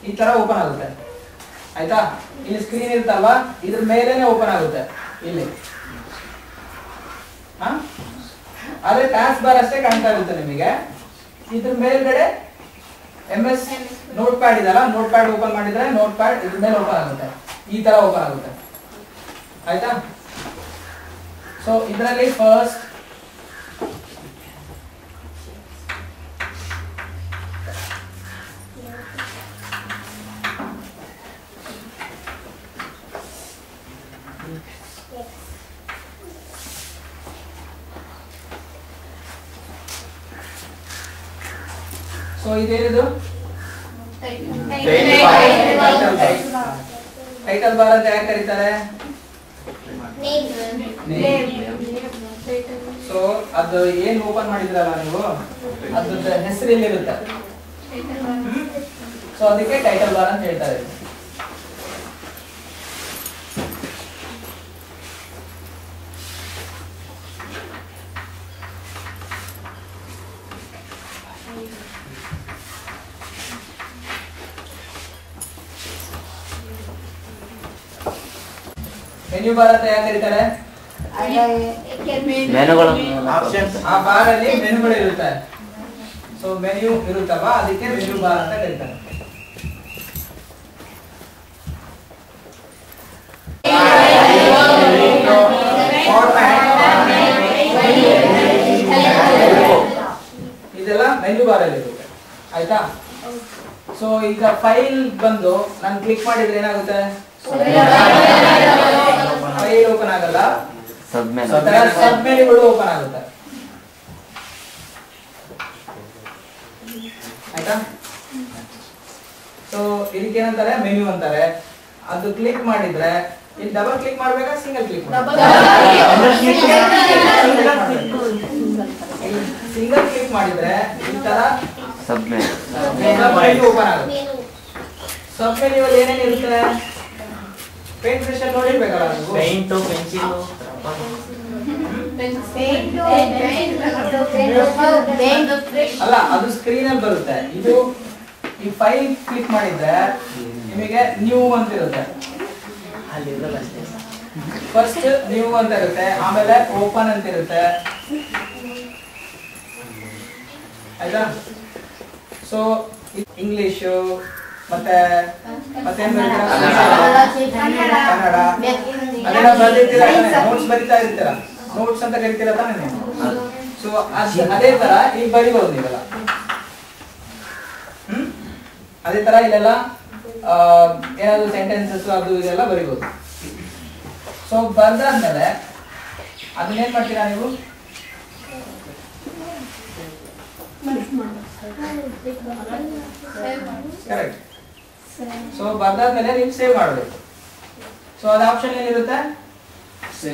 ಈ ತರ ಓಪನ್ ಆಗುತ್ತೆ ಆಯ್ತಾ ಇಲ್ಲಿ ಸ್ಕ್ರೀನ್ ಇರುತ್ತಲ್ವಾ ಇದ್ರ ಮೇಲೇನೆ ಓಪನ್ ಆಗುತ್ತೆ ಇಲ್ಲಿ ಹಾ ಆದ್ರೆ ಟಾಸ್ಕ್ ಬಾರ್ ಅಷ್ಟೇ ಕಾಣ್ತಾ ಇರುತ್ತೆ ನಿಮಗೆ ಇದ್ರ ಮೇಲ್ಗಡೆ ಎಂ ಎಸ್ ನೋಟ್ ಪ್ಯಾಡ್ ಇದಲ್ಲ ನೋಟ್ ಪ್ಯಾಡ್ ಓಪನ್ ಮಾಡಿದ್ರೆ ನೋಟ್ ಪ್ಯಾಡ್ ಇದ್ರ ಮೇಲೆ ಓಪನ್ ಆಗುತ್ತೆ ಈ ತರ ಓಪನ್ ಆಗುತ್ತೆ ಆಯ್ತಾ ಸೊ ಇದರಲ್ಲಿ ಫಸ್ಟ್ ಸೊ ಇದೇನಿದು ಟೈಟಲ್ ಬಾರ್ ಅಂತ ಯಾಕೆ ಕರೀತಾರೆ ಸೊ ಅದು ಏನ್ ಓಪನ್ ಮಾಡಿದ್ರಲ್ಲ ನೀವು ಅದ್ರದ್ದು ಹೆಸರು ಇಲ್ಲಿರುತ್ತೆ ಸೊ ಅದಕ್ಕೆ ಟೈಟಲ್ ಬಾರ್ ಅಂತ ಹೇಳ್ತಾರೆ ಮೆನ್ಯೂ ಬಾರ್ ಅಂತ ಯಾಕೆ ಕರೀತಾರೆ ಮೆನುಗಳು ಆ ಬಾರ್ ಅಲ್ಲಿ ಮೆನುಗಳು ಇರುತ್ತೆ ಸೊ ಮೆನ್ಯೂ ಇರುತ್ತಲ್ವಾ ಅದಕ್ಕೆ ಮೆನ್ಯೂ ಬಾರ್ ಅಂತ ಕರೀತಾರೆ ಇದೆಲ್ಲ ಮೆನ್ಯೂ ಬಾರ್ ಅಲ್ಲಿ ಇರುತ್ತೆ ಆಯ್ತಾ ಸೊ ಈಗ ಫೈಲ್ ಬಂದು ನಾನು ಕ್ಲಿಕ್ ಮಾಡಿದ್ರೆ ಏನಾಗುತ್ತೆ ಫೈಲ್ ಓಪನ್ ಆಗಲ್ಲ ಸಬ್ ಮೆನು ಸಬ್ ಮೆನುಗಳು ಓಪನ್ ಆಗುತ್ತೆ ಆಯ್ತಾ ಸೊ ಇದಕ್ಕೆ ಏನಂತಾರೆ ಮೆನ್ಯೂ ಅಂತಾರೆ ಅದು ಕ್ಲಿಕ್ ಮಾಡಿದ್ರೆ ಇಲ್ಲಿ ಡಬಲ್ ಕ್ಲಿಕ್ ಮಾಡ್ಬೇಕಾ ಸಿಂಗಲ್ ಕ್ಲಿಕ್ ಸಿಂಗಲ್ ಕ್ಲಿಕ್ ಮಾಡಿದ್ರೆ ಈ ತರ ಸಬ್ ಮೆನು ಓಪನ್ ಆಗುತ್ತೆ ಸಬ್ ಮೆನ್ಯೂ ಅಲ್ಲಿ ಏನೇನು ಇರುತ್ತೆ ಪೇಂಟ್ ಬ್ರಷ್ ಅಲ್ಲಿ ನೋಡಿರ್ಬೇಕಲ್ಲ ನೀವು ಪೈಂಟು ಪೆನ್ಸಿಲು ಅಲ್ಲ ಅದು ಸ್ಕ್ರೀನ್ ಅಲ್ಲಿ ಬರುತ್ತೆ ಇದು ಈ ಫೈಲ್ ಕ್ಲಿಕ್ ಮಾಡಿದ್ರೆ ನಿಮಗೆ ನ್ಯೂ ಅಂತ ಇರುತ್ತೆ ಅಲ್ಲಿರಲ್ಲ ಅಷ್ಟೇ ಫಸ್ಟ್ ನ್ಯೂ ಅಂತ ಇರುತ್ತೆ ಆಮೇಲೆ ಓಪನ್ ಅಂತ ಇರುತ್ತೆ ಆಯ್ತಾ ಸೊ ಇಂಗ್ಲಿಷು ಮತ್ತೆ ಮತ್ತೆ ಏನ್ ಬರೀತೀರಾ? ಕನ್ನಡ ಅದೆಲ್ಲ ಬರ್ದಿರ್ತೀರಾ ನೋಟ್ಸ್ ಬರಿತಾ ಇರ್ತೀರಾ ನೋಟ್ಸ್ ಅಂತ ಕರಿತೀರಾ ತಾನೇ ನೀವು ಸೊ ಅದೇ ತರ ಈಗ ಬರಿಬಹುದು ನೀವೆಲ್ಲ ಹ್ಮ್ ಅದೇ ತರ ಇಲ್ಲೆಲ್ಲ ಆ, ಏನಾದ್ರು ಸೆಂಟೆನ್ಸಸ್ ಅದು ಇದೆಲ್ಲ ಬರಿಬಹುದು ಸೊ ಬರ್ದಾದ್ಮೇಲೆ ಅದನ್ನೇನ್ ಮಾಡ್ತೀರಾ ನೀವು ಕರೆಕ್ಟ್ ಸೊ ಬರ್ದಾದ್ಮೇಲೆ ನೀವು ಸೇವ್ ಮಾಡಬೇಕು ಸೊ ಅದ ಆಪ್ಷನ್ ಏನಿರುತ್ತೆ ಸೊ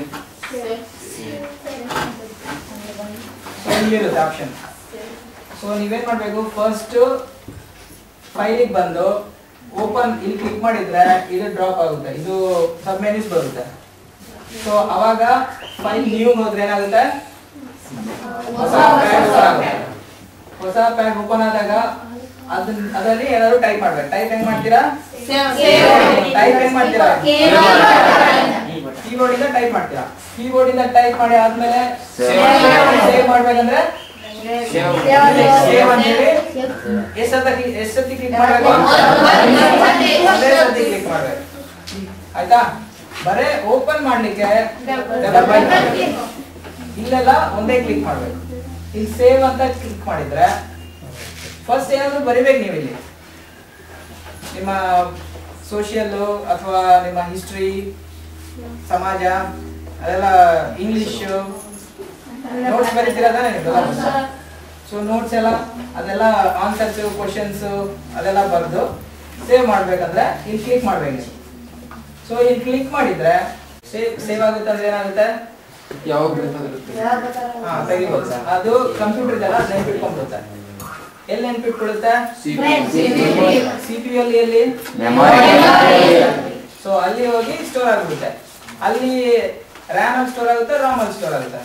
ಇಲ್ಲಿರುತ್ತೆ ಆಪ್ಷನ್ ಸೊ ನೀವೇನ್ ಮಾಡ್ಬೇಕು ಫಸ್ಟ್ ಫೈಲಿಗೆ ಬಂದು ಓಪನ್ ಇಲ್ಲಿ ಕ್ಲಿಕ್ ಮಾಡಿದ್ರೆ ಇದು ಡ್ರಾಪ್ ಆಗುತ್ತೆ ಇದು ಸಬ್ ಮೆನ್ಯೂಸ್ ಬರುತ್ತೆ ಸೊ ಅವಾಗ ಫೈಲ್ ನ್ಯೂ ಹೋದ್ರೆ ಏನಾಗುತ್ತೆ ಹೊಸ ಪ್ಯಾಡ್ ಓಪನ್ ಆಗುತ್ತೆ ಹೊಸ ಪ್ಯಾಡ್ ಓಪನ್ ಆದಾಗ ಅದನ್ನ ಅದರಲ್ಲಿ ಏನಾದ್ರು ಟೈಪ್ ಮಾಡ್ಬೇಕು ಟೈಪ್ ಹೆಂಗ್ ಮಾಡ್ತೀರಾ ಟೈಪ್ ಹೆಂಗ್ ಮಾಡ್ತೀರಾ ಕೀಬೋರ್ಡ್ ಇಂದ ಟೈಪ್ ಮಾಡ್ತೀರಾ ಕೀಬೋರ್ಡ್ ಇಂದ ಟೈಪ್ ಮಾಡಿ ಆದ್ಮೇಲೆ ಸೇವ್ ಮಾಡ್ಬೇಕಂದ್ರೆ ಸೇವ್ ಅಂತೇಳಿ ಎಷ್ಟ್ ಸತ ಎಷ್ಟ್ ಸತಿ ಕ್ಲಿಕ್ ಮಾಡ್ಬೇಕು ಅದೇ ಸತಿ ಕ್ಲಿಕ್ ಮಾಡ್ಬೇಕು ಆಯ್ತಾ ಬರೇ ಓಪನ್ ಮಾಡ್ಲಿಕ್ಕೆ double click ಮಾಡ್ಬೇಕು. ಇಲ್ಲೆಲ್ಲ ಒಂದೇ ಕ್ಲಿಕ್ ಮಾಡ್ಬೇಕು ಇಲ್ಲಿ ಸೇವ್ ಅಂತ ಕ್ಲಿಕ್ ಮಾಡಿದ್ರೆ ಫಸ್ಟ್ ಏನಾದ್ರು ಬರಿಬೇಕು ನೀವು ಇಲ್ಲಿ ನಿಮ್ಮ ಸೋಷಿಯಲ್ ಅಥವಾ ನಿಮ್ಮ ಹಿಸ್ಟ್ರಿ ಸಮಾಜ ಅದೆಲ್ಲ ಇಂಗ್ಲಿಷ್ ನೋಟ್ಸ್ ಬರೀತೀರಾ ತಾನೇ ಸೊ ನೋಟ್ಸ್ ಎಲ್ಲ ಅದೆಲ್ಲ ಆನ್ಸರ್ಸ್ ಕ್ವಶನ್ಸ್ ಅದೆಲ್ಲ ಬರೆದು ಸೇವ್ ಮಾಡ್ಬೇಕಂದ್ರೆ ಇಲ್ಲಿ ಕ್ಲಿಕ್ ಮಾಡ್ಬೇಕು ಸೊ ಇಲ್ಲಿ ಕ್ಲಿಕ್ ಮಾಡಿದ್ರೆ ಸೇವ್ ಸೇವ್ ಆಗುತ್ತೆ ಅಂದ್ರೆ ಏನಾಗುತ್ತೆ ಯಾವಾಗ ಬೇಕಾದಿರುತ್ತೆ ಹಾ ತೆಗಿಬೋದು ಅದು ಕಂಪ್ಯೂಟರ್ ಇದೆಲ್ಲ ನೆನ್ಪಿಟ್ಕೊಂಡ್ಬಿಡುತ್ತೆ ಎಲ್ಲಿ ನೆನ್ಪಿಟ್ಕೊಳ್ಳುತ್ತೆ ಸಿ ಪಿ ಅಲ್ಲಿ ಎಲ್ಲಿ ಮೆಮೊರಿ ಸೊ ಅಲ್ಲಿ ಹೋಗಿ ಸ್ಟೋರ್ ಆಗ್ಬಿಡುತ್ತೆ ಅಲ್ಲಿ ರ್ಯಾಮ್ ಅಲ್ಲಿ ಸ್ಟೋರ್ ಆಗುತ್ತೆ ರಾಮ್ ಅಲ್ಲಿ ಸ್ಟೋರ್ ಆಗುತ್ತೆ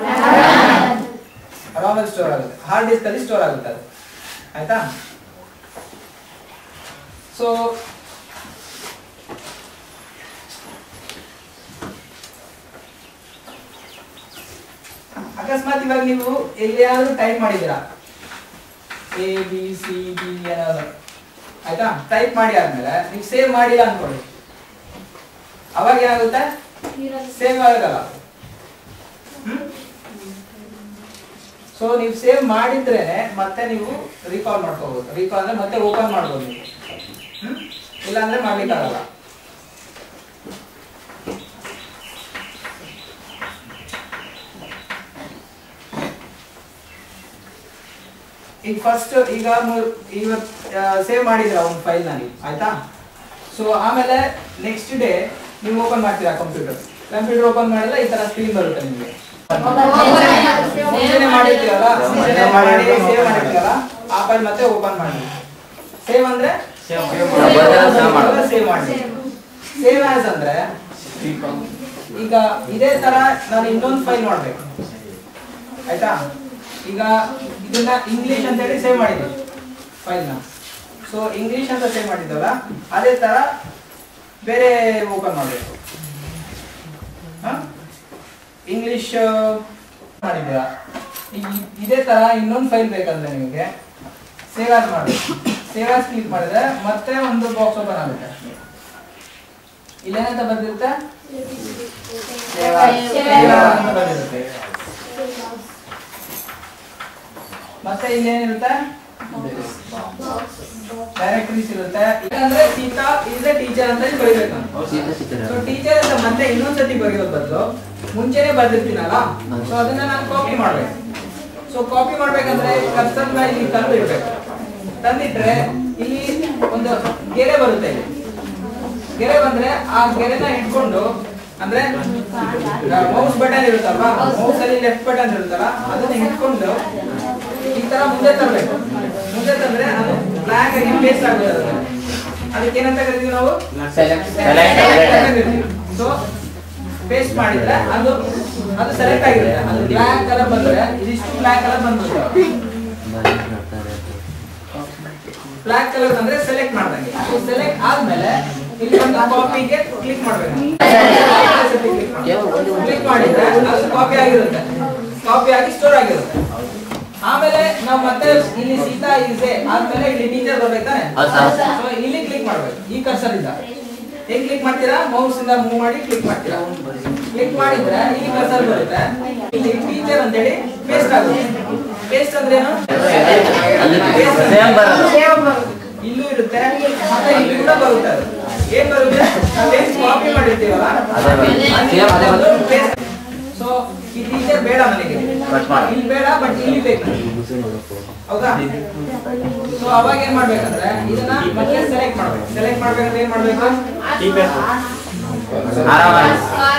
ರಾಮ್ ಅಲ್ಲಿ ಸ್ಟೋರ್ ಆಗುತ್ತೆ ಹಾರ್ಡ್ ಡಿಸ್ಕ್ ಅಲ್ಲಿ ಸ್ಟೋರ್ ಆಗುತ್ತೆ ಅದು ಆಯ್ತಾ ಸೊ ಅಕಸ್ಮಾತ್ ಇವಾಗ ನೀವು ಎಲ್ಲಿಯಾದ್ರೂ ಟೈಪ್ ಮಾಡಿದ್ದೀರಾ ಎ ಬಿ ಸಿ ಡಿ ಏನಾದ್ರು ಆಯ್ತಾ ಟೈಪ್ ಮಾಡಿ ಆದ್ಮೇಲೆ ನೀವು ಸೇವ್ ಮಾಡಿಲ್ಲ ಅನ್ಕೊಳ್ಳಿ ಅವಾಗ ಏನಾಗುತ್ತೆ ಸೇವ್ ಆಗಲ್ಲ ಸೊ ನೀವು ಸೇವ್ ಮಾಡಿದ್ರೇನೆ ಮತ್ತೆ ನೀವು ರೀಕಾಲ್ ಮಾಡ್ಕೋಬಹುದು ರೀಕಾಲ್ ಅಂದ್ರೆ ಮತ್ತೆ ಓಪನ್ ಮಾಡ್ಬೋದು ನೀವು ಹ್ಮ್? ಇಲ್ಲ ಅಂದ್ರೆ ಮಾಡ್ಲಿಕ್ಕಾಗಲ್ಲ ಈಗ ಫಸ್ಟ್ ಈಗ ಮು- ಇವತ್ ಸೇವ್ ಮಾಡಿದ್ರ ಒಂದು ಫೈಲ್ ನ ನೀವು ಆಯ್ತಾ ಸೊ ಆಮೇಲೆ ನೆಕ್ಸ್ಟ್ ಡೇ ನೀವು ಓಪನ್ ಮಾಡ್ತೀರಾ ಕಂಪ್ಯೂಟರ್ ಕಂಪ್ಯೂಟರ್ ಓಪನ್ ಮಾಡಿದ್ರೆ ಈ ತರ ಸ್ಕ್ರೀನ್ ಬರುತ್ತೆ ನಿಮಗೆ ಮುಂಚೆನೆ ಮಾಡಿರ್ತೀರಲ್ಲ ಮುಂಚೆನೆ ಮಾಡಿ ಸೇವ್ ಮಾಡಿರ್ತೀರಲ್ಲ ಆ ಫೈಲ್ ಮತ್ತೆ ಓಪನ್ ಮಾಡಿ ಸೇವ್ ಅಂದ್ರೆ save ಮಾಡೋದು. ಸೇವ್ ಮಾಡಿ ಸೇವ್ ಆಸ್ ಅಂದ್ರೆ ಈಗ ಇದೇ ತರ ನಾನು ಇನ್ನೊಂದು ಫೈಲ್ ಮಾಡ್ಬೇಕು ಆಯ್ತಾ ಈಗ ಇದನ್ನ ಇಂಗ್ಲಿಷ್ ಅಂತ ಹೇಳಿ ಸೇವ್ ಮಾಡಿದ್ದೀನಿ ಫೈಲ್ ನ ಸೊ ಇಂಗ್ಲಿಷ್ ಅಂತ ಸೇವ್ ಮಾಡಿದ್ದಲ್ಲ ಅದೇ ತರ ಬೇರೆ ಓಪನ್ ಮಾಡಬೇಕು ಇಂಗ್ಲಿಷ್ ಮಾಡಿದ್ದೀರಾ ಈ- ಇದೇ ತರ ಇನ್ನೊಂದು ಫೈಲ್ ಬೇಕಂದ್ರೆ ನಿಮಗೆ ಸೇವ್ ಆಸ್ ಮಾಡಿ ಸೇವ್ ಆಸ್ ಕ್ಲಿಕ್ ಮಾಡಿದ್ರೆ ಮತ್ತೆ ಒಂದು ಬಾಕ್ಸ್ ಓಪನ್ ಆಗುತ್ತೆ ಇಲ್ಲೇನಂತ ಬಂದಿರುತ್ತೆ ಸೇವ್ ಆಸ್ ಸೇವ್ ಆಸ್ ಅಂತ ಬಂದಿರುತ್ತೆ ಮತ್ತೆ ಇಲ್ಲೇನಿರುತ್ತೆ ಡೈರೆಕ್ಟರೀಸ್ ಇರುತ್ತೆ ಇಲ್ಲಾಂದ್ರೆ ಸೀತಾ ಇಸ್ ಟೀಚರ್ ಅಂತ ಇಲ್ಲಿ ಬರೀಬೇಕು ನಾನು ಸೊ ಟೀಚರ್ ಅಂತ ಮತ್ತೆ ಇನ್ನೊಂದ್ಸತಿ ಬರೆಯೋದ್ ಬದಲು ಮುಂಚೆನೆ ಬರ್ದಿರ್ತೀನಲ್ಲ ಸೊ ಅದನ್ನ ನಾನು ಕಾಪಿ ಮಾಡ್ಬೇಕು ಸೊ ಕಾಪಿ ಮಾಡ್ಬೇಕಂದ್ರೆ ಕರ್ಸರ್ನ ಇಲ್ಲಿ ತಂದು ಇಡ್ಬೇಕು ತಂದಿಟ್ರೆ ಇಲ್ಲಿ ಒಂದು ಗೆರೆ ಬರುತ್ತೆ ಇಲ್ಲಿ ಗೆರೆ ಬಂದ್ರೆ ಆ ಗೆರೆನ ಇಟ್ಕೊಂಡು ಅಂದ್ರೆ ಮೌಸ್ ಬಟನ್ ಇರುತ್ತಲ್ವಾ ಮೌಸ್ ಅಲ್ಲಿ ಲೆಫ್ಟ್ ಬಟನ್ ಇರುತ್ತಲ್ಲ ಅದನ್ನ ಇಟ್ಕೊಂಡು ಈ ತರ ಮುಂದೆ ತರಬೇಕು ಮುಂದೆ ತಂದ್ರೆ ಅದು ಬ್ಲಾಕ್ ಆಗಿ ಪೇಸ್ಟ್ ಆಗುತ್ತೆ ಅದಕ್ಕೆ ಏನಂತ ಕರಿತೀವಿ ನಾವು ಸೊ ಪೇಸ್ಟ್ ಮಾಡಿದ್ರೆ ಅದು ಅದು ಸೆಲೆಕ್ಟ್ ಆಗಿರುತ್ತೆ ಅದು ಬ್ಲಾಕ್ ಕಲರ್ ಬಂದ್ರೆ ಇದಿಷ್ಟು ಬ್ಲಾಕ್ ಕಲರ್ ಬಂದ್ಬಿಡುತ್ತೆ ಬ್ಲಾಕ್ ಕಲರ್ ಅಂದ್ರೆ ಸೆಲೆಕ್ಟ್ ಮಾಡ್ದಂಗೆ ಸೊ ಸೆಲೆಕ್ಟ್ ಆದ್ಮೇಲೆ ಇಲ್ಲಿ ಒಂದು ಕಾಪಿಗೆ ಕ್ಲಿಕ್ ಮಾಡ್ಬೇಕು ಕ್ಲಿಕ್ ಮಾಡಿದ್ರೆ ಅದು ಕಾಪಿ ಆಗಿರುತ್ತೆ ಕಾಪಿ ಆಗಿ ಸ್ಟೋರ್ ಆಗಿರುತ್ತೆ ಆಮೇಲೆ ನಾವು ಮತ್ತೆ ಇಲ್ಲಿ ಸೀತಾ ಇದೆ ಆದ್ಮೇಲೆ ಇಲ್ಲಿ ಟೀಚರ್ ಬರ್ಬೇಕಾನೆ ಹೌದು ಸರ್. ಸೊ ಇಲ್ಲಿ ಕ್ಲಿಕ್ ಮಾಡ್ಬೇಕು ಈ ಕರ್ಸರ್ ಇಂದ ಹೇಗ್ ಕ್ಲಿಕ್ ಮಾಡ್ತೀರಾ ಮೌಸ್ ಇಂದ ಮೂವ್ ಮಾಡಿ ಕ್ಲಿಕ್ ಮಾಡ್ತೀರಾ ಕ್ಲಿಕ್ ಮಾಡಿದ್ರೆ ಇಲ್ಲಿ ಕರ್ಸರ್ ಬರುತ್ತೆ ಇಲ್ಲಿ ಟೀಚರ್ ಅಂತ ಹೇಳಿ ಪೇಸ್ಟ್ ಆಗುತ್ತೆ ಪೇಸ್ಟ್ ಅಂದ್ರೆ ಏನು Paste ಅಂದ್ರೆ Same ಬರುತ್ತೆ. ಇಲ್ಲೂ ಇರುತ್ತೆ ಮತ್ತೆ ಇಲ್ಲಿ ಕೂಡ ಬರುತ್ತೆ ಅದು ಏನ್ ಬರುತ್ತೆ ನಾವೇನ್ ಕಾಪಿ ಮಾಡಿರ್ತೀವಲ್ಲ ಅದೇ ಬರುತ್ತೆ. Same ಅದೇ ಬರುತ್ತೆ. ಸೊ ಈ ಟೀಚರ್ ಬೇಡ ನನಗೆ Cut ಮಾಡು. ಇಲ್ಲಿ ಬೇಡ ಬಟ್ ಇಲ್ಲಿ ಬೇಕು ಹೌದಾ ಸೊ ಅವಾಗ ಏನ್ ಮಾಡ್ಬೇಕಂದ್ರೆ ಇದನ್ನ ಮತ್ತೆ ಸೆಲೆಕ್ಟ್ ಮಾಡ್ಬೇಕು ಸೆಲೆಕ್ಟ್ ಮಾಡ್ಬೇಕಂದ್ರೆ ಏನ್ ಮಾಡ್ಬೇಕು ಆರಾಮಾಗಿ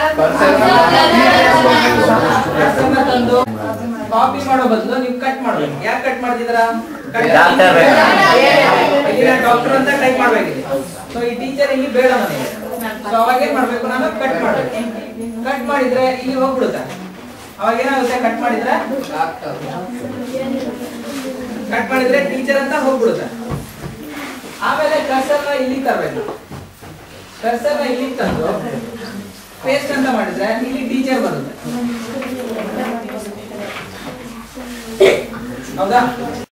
ಕರ್ಸರ್ನ ತಂದು ಕಾಪಿ ಮಾಡೋ ಬದಲು ನೀವು ಕಟ್ ಮಾಡ್ಬೇಕು ಯಾಕೆ ಕಟ್ ಮಾಡ್ತಿದ್ದೀರಾ Doctor ಬೇಕು. ಡಾಕ್ಟರ್ ಅಂತ ಟೈಪ್ ಮಾಡ್ಬೇಕಿದೆ ಸೊ ಈ ಟೀಚರ್ ಇಲ್ಲಿ ಬೇಡ ನನಗೆ ಸೊ ಅವಾಗ ಏನ್ ಮಾಡ್ಬೇಕು ನಾನು ಕಟ್ ಮಾಡ್ಬೇಕು ಕಟ್ ಮಾಡಿದ್ರೆ ಇಲ್ಲಿ ಹೋಗ್ಬಿಡುತ್ತೆ ಅವಾಗ ಏನಾಗುತ್ತೆ ಕಟ್ ಮಾಡಿದ್ರೆ ಕಟ್ ಮಾಡಿದ್ರೆ ಟೀಚರ್ ಅಂತ ಹೋಗ್ಬಿಡುತ್ತೆ ಆಮೇಲೆ ಕರ್ಸರ್ನ ಇಲ್ಲಿ ತರಬೇಕು ಕರ್ಸರ್ನ ಇಲ್ಲಿ ತಂದು ಪೇಸ್ಟ್ ಅಂತ ಮಾಡಿದ್ರೆ ಇಲ್ಲಿ ಟೀಚರ್ ಬರುತ್ತೆ ಹೌದಾ